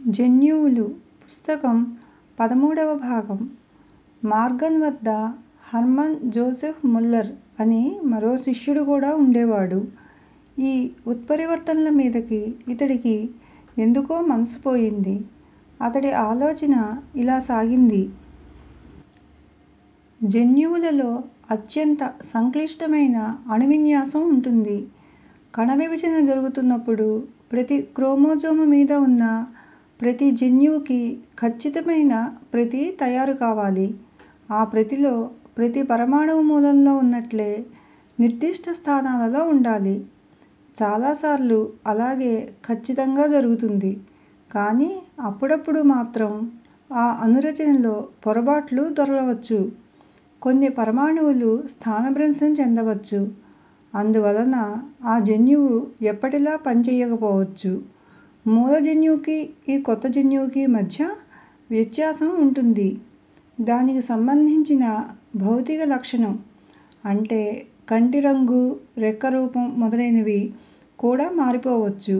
జన్యువులు పుస్తకం పదమూడవ భాగం మార్గన్ వద్ద హెర్మన్ జోసెఫ్ ముల్లర్ అని మరో శిష్యుడు కూడా ఉండేవాడు. ఈ ఉత్పరివర్తనల మీదకి ఇతడికి ఎందుకో మనసు పోయింది. అతడి ఆలోచన ఇలా సాగింది. జన్యువులలో అత్యంత సంక్లిష్టమైన అణువిన్యాసం ఉంటుంది. కణ విభజన జరుగుతున్నప్పుడు ప్రతి క్రోమోజోము మీద ఉన్న ప్రతి జన్యువుకీ ఖచ్చితమైన ప్రతి తయారు కావాలి. ఆ ప్రతిలో ప్రతి పరమాణువు మూలంలో ఉన్నట్లే నిర్దిష్ట స్థానాలలో ఉండాలి. చాలాసార్లు అలాగే ఖచ్చితంగా జరుగుతుంది. కానీ అప్పుడప్పుడు మాత్రం ఆ అణురచనలో పొరబాట్లు దొరలవచ్చు. కొన్ని పరమాణువులు స్థానభ్రంశం చెందవచ్చు. అందువలన ఆ జన్యువు ఎప్పటిలా పనిచెయ్యకపోవచ్చు. మూల జన్యువుకీ ఈ కొత్త జన్యువుకీ మధ్య వ్యత్యాసం ఉంటుంది. దానికి సంబంధించిన భౌతిక లక్షణం అంటే కంటి రంగు, రెక్క రూపం మొదలైనవి కూడా మారిపోవచ్చు.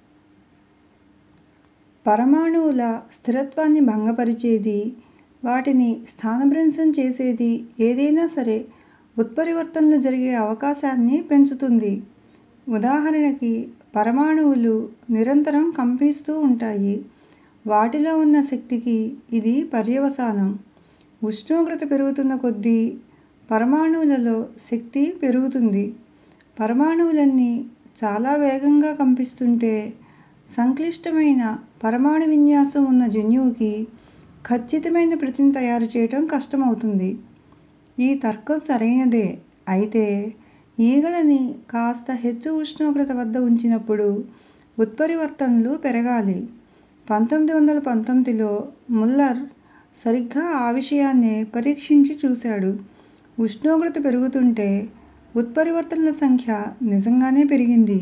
పరమాణువుల స్థిరత్వాన్ని భంగపరిచేది, వాటిని స్థానభ్రంశం చేసేది ఏదైనా సరే ఉత్పరివర్తనలు జరిగే అవకాశాన్ని పెంచుతుంది. ఉదాహరణకి పరమాణువులు నిరంతరం కంపిస్తూ ఉంటాయి. వాటిలో ఉన్న శక్తికి ఇది పర్యవసానం. ఉష్ణోగ్రత పెరుగుతున్న కొద్దీ పరమాణువులలో శక్తి పెరుగుతుంది. పరమాణువులన్నీ చాలా వేగంగా కంపిస్తుంటే సంక్లిష్టమైన పరమాణు విన్యాసం ఉన్న జన్యువుకి ఖచ్చితమైన ప్రతిని తయారు చేయటం కష్టమవుతుంది. ఈ తర్కం సరైనదే. అయితే ఈగలని కాస్త హెచ్చు ఉష్ణోగ్రత వద్ద ఉంచినప్పుడు ఉత్పరివర్తనలు పెరగాలి. పంతొమ్మిది వందల పంతొమ్మిదిలో ముల్లర్ సరిగ్గా ఆ విషయాన్నే పరీక్షించి చూశాడు. ఉష్ణోగ్రత పెరుగుతుంటే ఉత్పరివర్తనల సంఖ్య నిజంగానే పెరిగింది.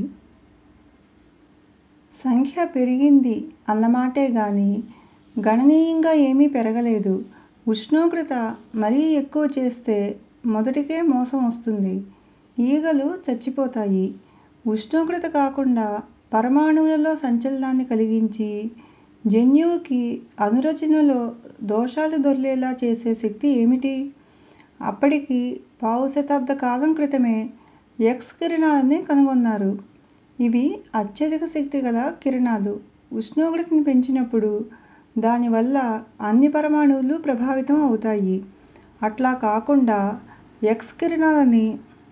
సంఖ్య పెరిగింది అన్నమాటే గాని గణనీయంగా ఏమీ పెరగలేదు. ఉష్ణోగ్రత మరీ ఎక్కువ చేస్తే మొదటికే మోసం వస్తుంది. ఈగలు చచ్చిపోతాయి. ఉష్ణోగ్రత కాకుండా పరమాణువులలో సంచలనాన్ని కలిగించి జన్యువుకి అణురచనలో దోషాలు దొర్లేలా చేసే శక్తి ఏమిటి? అప్పటికి పావు శతాబ్ద కాలం క్రితమే ఎక్స్ కిరణాలని కనుగొన్నారు. ఇవి అత్యధిక శక్తి గల కిరణాలు. ఉష్ణోగ్రతని పెంచినప్పుడు దానివల్ల అన్ని పరమాణువులు ప్రభావితం అవుతాయి. అట్లా కాకుండా ఎక్స్ కిరణాలని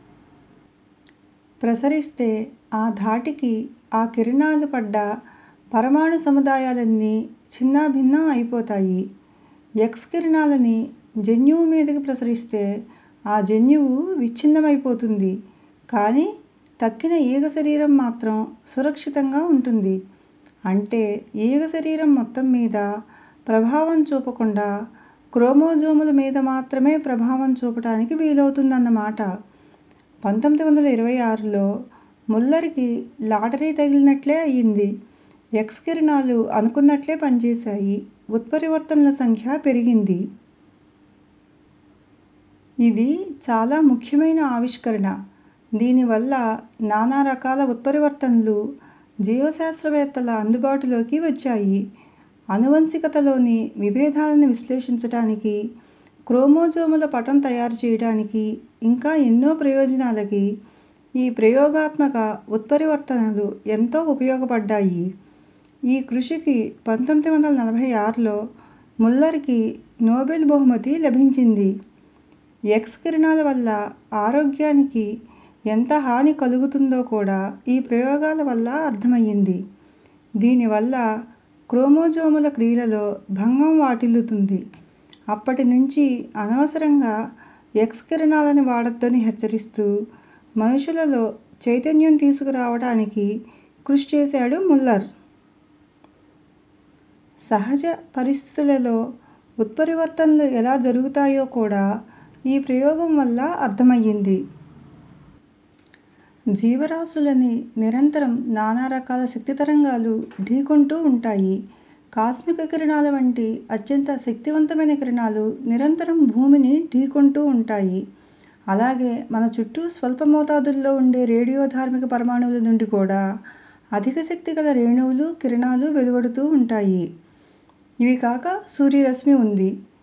ప్రసరిస్తే ఆ ధాటికి ఆ కిరణాలు పడ్డ పరమాణు సముదాయాలన్నీ ఛిన్నాభిన్నం అయిపోతాయి. ఎక్స్ కిరణాలని జన్యువు మీదకి ప్రసరిస్తే ఆ జన్యువు విచ్ఛిన్నమైపోతుంది. కానీ తక్కిన ఈగ శరీరం మాత్రం సురక్షితంగా ఉంటుంది. అంటే ఈగ శరీరం మొత్తం మీద ప్రభావం చూపకుండా క్రోమోజోముల మీద మాత్రమే ప్రభావం చూపటానికి వీలవుతుందన్నమాట. పంతొమ్మిది వందల ఇరవై ఆరులో ముల్లర్ కి లాటరీ తగిలినట్లే అయింది. ఎక్స్ కిరణాలు అనుకున్నట్లే పనిచేశాయి. ఉత్పరివర్తనల సంఖ్య పెరిగింది. ఇది చాలా ముఖ్యమైన ఆవిష్కరణ. దీనివల్ల నానా రకాల ఉత్పరివర్తనలు జీవశాస్త్రవేత్తల అందుబాటులోకి వచ్చాయి. ఆనువంశికతలోని విభేదాలని విశ్లేషించటానికి, క్రోమోజోముల పటం తయారు చేయటానికి ఇంకా ఎన్నో ప్రయోజనాలకి ఈ ప్రయోగాత్మక ఉత్పరివర్తనలు ఎంతో ఉపయోగపడ్డాయి. ఈ కృషికి పంతొమ్మిది వందల నలభై ఆరులో ముల్లర్ కి నోబెల్ బహుమతి లభించింది. ఎక్స్ కిరణాల వల్ల ఆరోగ్యానికి ఎంత హాని కలుగుతుందో కూడా ఈ ప్రయోగాల వల్ల అర్థమయింది. దీనివల్ల క్రోమోజోముల క్రియలలో భంగం వాటిల్లుతుంది. అప్పటినుంచి అనవసరంగా ఎక్స్ కిరణాలని వాడొద్దని హెచ్చరిస్తూ మనుషులలో చైతన్యం తీసుకురావటానికి కృషి చేశాడు ముల్లర్. సహజ పరిస్థితులలో ఉత్పరివర్తనలు ఎలా జరుగుతాయో కూడా ఈ ప్రయోగం వల్ల అర్థమయింది. జీవరాశులని నిరంతరం నానా రకాల శక్తి తరంగాలు ఢీకొంటూ ఉంటాయి. కాస్మిక కిరణాల వంటి అత్యంత శక్తివంతమైన కిరణాలు నిరంతరం భూమిని ఢీకొంటూ ఉంటాయి. అలాగే మన చుట్టూ స్వల్ప మోతాదుల్లో ఉండే రేడియోధార్మిక పరమాణువుల నుండి కూడా అధిక శక్తి గల రేణువులు, కిరణాలు వెలువడుతూ ఉంటాయి. ఇవి కాక సూర్యరశ్మి ఉంది